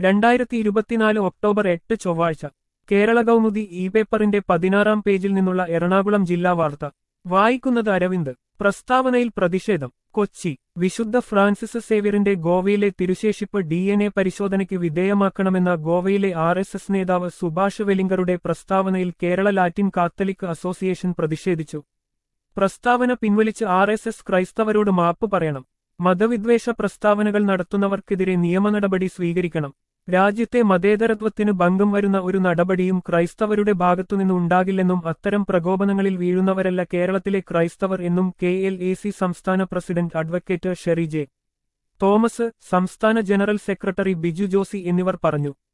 രണ്ടായിരത്തി ഇരുപത്തിനാല് ഒക്ടോബർ എട്ട് ചൊവ്വാഴ്ച കേരള കൗമുദി ഇ പേപ്പറിന്റെ പതിനാറാം പേജിൽ നിന്നുള്ള എറണാകുളം ജില്ലാ വാർത്ത വായിക്കുന്നത് അരവിന്ദ് പ്രസ്താവനയിൽ പ്രതിഷേധം കൊച്ചി വിശുദ്ധ ഫ്രാൻസിസ് സേവ്യറിന്റെ ഗോവയിലെ തിരുശേഷിപ്പ് ഡി എൻ എ പരിശോധനയ്ക്ക് വിധേയമാക്കണമെന്ന ഗോവയിലെ ആർ എസ് എസ് നേതാവ് സുഭാഷ് വെലിംഗറുടെ പ്രസ്താവനയിൽ കേരള ലാറ്റിൻ കാത്തലിക് അസോസിയേഷൻ പ്രതിഷേധിച്ചു പ്രസ്താവന പിൻവലിച്ച് ആർ എസ് എസ് ക്രൈസ്തവരോട് മാപ്പ് പറയണം മതവിദ്വേഷ പ്രസ്താവനകൾ നടത്തുന്നവർക്കെതിരെ നിയമ നടപടി സ്വീകരിക്കണം രാജ്യത്തെ മതേതരത്വത്തിന് ഭംഗം വരുന്ന ഒരു നടപടിയും ക്രൈസ്തവരുടെ ഭാഗത്തുനിന്ന് ഉണ്ടാകില്ലെന്നും അത്തരം പ്രകോപനങ്ങളിൽ വീഴുന്നവരല്ല കേരളത്തിലെ ക്രൈസ്തവർ എന്നും കെ എൽ എ സി സംസ്ഥാന president advocate Sherry J Thomas സംസ്ഥാന ജനറൽ സെക്രട്ടറി ബിജു ജോസി എന്നിവർ പറഞ്ഞു